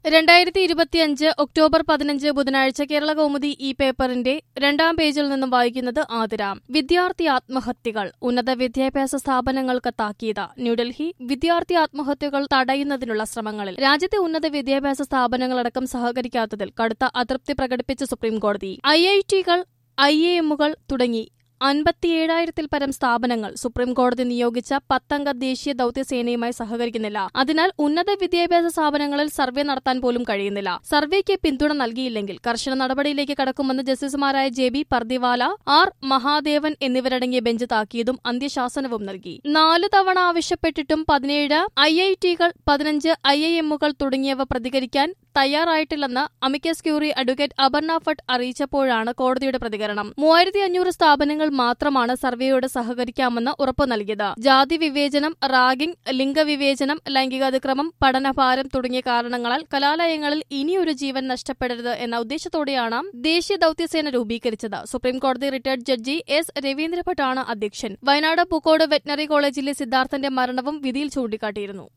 രണ്ടായിരത്തി ഇരുപത്തിയഞ്ച് ഒക്ടോബർ പതിനഞ്ച് ബുധനാഴ്ച കേരള കൗമുദി ഈ പേപ്പറിന്റെ രണ്ടാം പേജിൽ നിന്നും വായിക്കുന്നത് ആതിരാം വിദ്യാർത്ഥി ആത്മഹത്യകൾ ഉന്നത വിദ്യാഭ്യാസ സ്ഥാപനങ്ങൾക്ക് താക്കീത് ന്യൂഡൽഹി വിദ്യാർത്ഥി ആത്മഹത്യകൾ തടയുന്നതിനുള്ള ശ്രമങ്ങളിൽ രാജ്യത്തെ ഉന്നത വിദ്യാഭ്യാസ സ്ഥാപനങ്ങളടക്കം സഹകരിക്കാത്തതിൽ കടുത്ത അതൃപ്തി പ്രകടിപ്പിച്ച് സുപ്രീംകോടതി ഐ ഐ ടികൾ ഐ എ എമ്മുകൾ തുടങ്ങി അൻപത്തിയേഴായിരത്തിൽ പരം സ്ഥാപനങ്ങൾ സുപ്രീംകോടതി നിയോഗിച്ച പത്തംഗ ദേശീയ ദൌത്യസേനയുമായി സഹകരിക്കുന്നില്ല അതിനാൽ ഉന്നത വിദ്യാഭ്യാസ സ്ഥാപനങ്ങളിൽ സർവേ നടത്താൻ പോലും കഴിയുന്നില്ല സർവേക്ക് പിന്തുണ നൽകിയില്ലെങ്കിൽ കർശന നടപടിയിലേക്ക് കടക്കുമെന്ന് ജസ്റ്റിസുമാരായ J B Pardiwala R Mahadevan എന്നിവരടങ്ങിയ ബെഞ്ച് താക്കീതും അന്ത്യശാസനവും നൽകി നാലു തവണ ആവശ്യപ്പെട്ടിട്ടും പതിനേഴ് ഐ ഐ ടികൾ പതിനഞ്ച് ഐ ഐ എമ്മുകൾ തുടങ്ങിയവ പ്രതികരിക്കാൻ തയ്യാറായിട്ടില്ലെന്ന് amicus curiae advocate Aparna Bhat അറിയിച്ചപ്പോഴാണ് കോടതിയുടെ പ്രതികരണം മൂവായിരത്തി അഞ്ഞൂറ് സ്ഥാപനങ്ങൾ മാത്രമാണ് സർവേയോട് സഹകരിക്കാമെന്ന് ഉറപ്പു നൽകിയത് ജാതി വിവേചനം റാഗിംഗ് ലിംഗവിവേചനം ലൈംഗികാതിക്രമം പഠനഭാരം തുടങ്ങിയ കാരണങ്ങളാൽ കലാലയങ്ങളിൽ ഇനിയൊരു ജീവൻ നഷ്ടപ്പെടരുത് എന്ന ഉദ്ദേശത്തോടെയാണ് ദേശീയ ദൌത്യസേന രൂപീകരിച്ചത് സുപ്രീംകോടതി റിട്ടയർഡ് ജഡ്ജി എസ് രവീന്ദ്രഭട്ടാണ് അധ്യക്ഷൻ വയനാട് പൂക്കോട് വെറ്റിനറി കോളേജിലെ സിദ്ധാർത്ഥന്റെ മരണവും വിധിയിൽ ചൂണ്ടിക്കാട്ടിയിരുന്നു